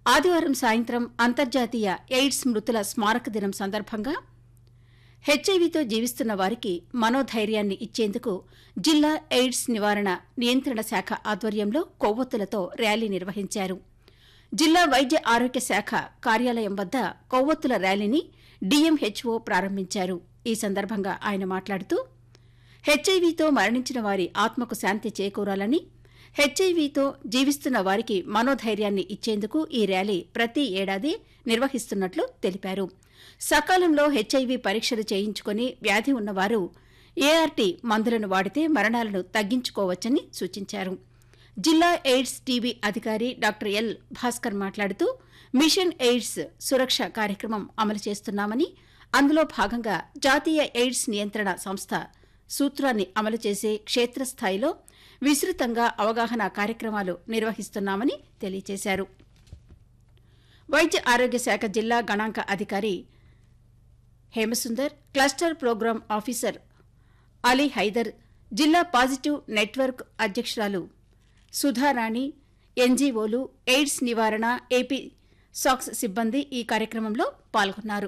ఆదివారం సాయంత్రం అంతర్జాతీయ ఎయిడ్స్ మృతుల స్మారక దినం సందర్భంగా హెచ్ఐవితో జీవిస్తున్న వారికి మనోధైర్యాన్ని ఇచ్చేందుకు జిల్లా ఎయిడ్స్ నివారణ నియంత్రణ శాఖ ఆధ్వర్యంలో కొవ్వొత్తులతో ర్యాలీ నిర్వహించారు జిల్లా వైద్య ఆరోగ్య శాఖ కార్యాలయం వద్ద కొవ్వొత్తుల ర్యాలీని డీఎంహెచ్ఓ ప్రారంభించారు ఈ సందర్భంగా ఆయన మాట్లాడుతూ హెచ్ఐవితో మరణించిన వారి ఆత్మకు శాంతి చేకూరాలని హెచ్ఐవితో జీవిస్తున్న వారికి మనోధైర్యాన్ని ఇచ్చేందుకు ఈ ర్యాలీ ప్రతి ఏడాది నిర్వహిస్తున్నట్లు తెలిపారు సకాలంలో హెచ్ఐవి పరీక్షలు చేయించుకుని వ్యాధి ఉన్నవారు ఏఆర్టీ మందులను వాడితే మరణాలను తగ్గించుకోవచ్చని సూచించారు జిల్లా ఎయిడ్స్ టీబీ అధికారి డాక్టర్ ఎల్ భాస్కర్ మాట్లాడుతూ మిషన్ ఎయిడ్స్ సురక్ష కార్యక్రమం అమలు చేస్తున్నామని అందులో భాగంగా జాతీయ ఎయిడ్స్ నియంత్రణ సంస్థ సూత్రాన్ని అమలు చేసే క్షేత్రస్థాయిలో విస్తృతంగా అవగాహన కార్యక్రమాలు నిర్వహిస్తున్నామని తెలియజేశారు వైద్య ఆరోగ్య శాఖ జిల్లా గణాంక అధికారి Hemasundar cluster program officer Ali Haider జిల్లా పాజిటివ్ నెట్వర్క్ అధ్యక్షురాలు సుధారాణి ఎన్జీఓలు ఎయిడ్స్ నివారణ ఏపీ సాక్స్ సిబ్బంది ఈ కార్యక్రమంలో పాల్గొన్నారు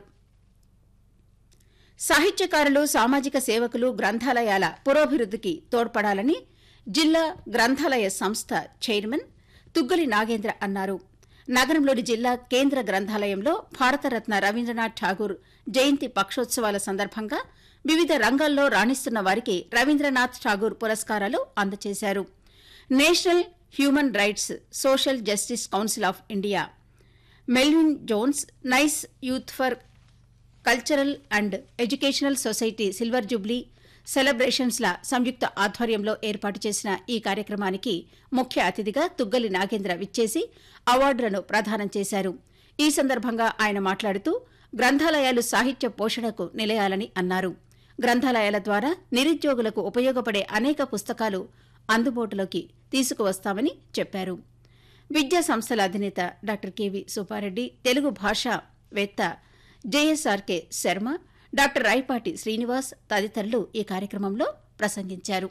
సాహిత్యకారులు సామాజిక సేవకులు గ్రంథాలయాల పురోభివృద్ధికి తోడ్పడాలని జిల్లా గ్రంథాలయ సంస్థ చైర్మన్ తుగ్గలి నాగేంద్ర అన్నారు నగరంలోని జిల్లా కేంద్ర గ్రంథాలయంలో భారతరత్న రవీంద్రనాథ్ ఠాగూర్ జయంతి పక్షోత్సవాల సందర్భంగా వివిధ రంగాల్లో రాణిస్తున్న వారికి రవీంద్రనాథ్ ఠాగూర్ పురస్కారాలు అందజేశారు national human rights social justice council of India Melvin Jones nice youth for cultural and educational society silver jubilee సెలబ్రేషన్స్ల సంయుక్త ఆధ్వర్యంలో ఏర్పాటు చేసిన ఈ కార్యక్రమానికి ముఖ్య అతిథిగా తుగ్గలి నాగేంద్ర విచ్చేసి అవార్డులను ప్రదానం చేశారు ఈ సందర్భంగా ఆయన మాట్లాడుతూ గ్రంథాలయాలు సాహిత్య పోషణకు నిలయాలని అన్నారు గ్రంథాలయాల ద్వారా నిరుద్యోగులకు ఉపయోగపడే అనేక పుస్తకాలు అందుబాటులోకి తీసుకువస్తామని చెప్పారు విద్యా సంస్థల అధినేత డాక్టర్ కెవి సుబ్బారెడ్డి తెలుగు భాషావేత్త జేఎస్ఆర్కే శర్మ డాక్టర్ రాయపాటి శ్రీనివాస్ తదితరులు ఈ కార్యక్రమంలో ప్రసంగించారు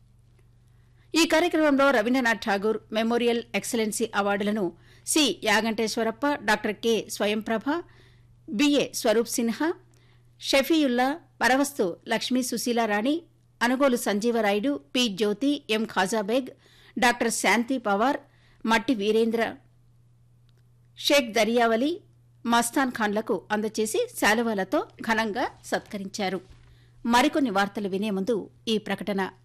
ఈ కార్యక్రమంలో రవీంద్రనాథ్ ఠాగూర్ మెమోరియల్ ఎక్సలెన్సీ అవార్డులను C Yaganteswarappa doctor K Swayamprabha B A Swaroop Sinha Shafiullah Paravastu Lakshmi Sushilarani Anugolu Sanjeevarayudu P Jyothi M Khajabeg doctor Shanti Pawar Matti Veerendra Sheikh దరియావలి Mastan ఖాన్లకు అందచేసి శాలువాలతో ఘనంగా సత్కరించారు మరికొన్ని వార్తలు వినే ముందు ఈ ప్రకటన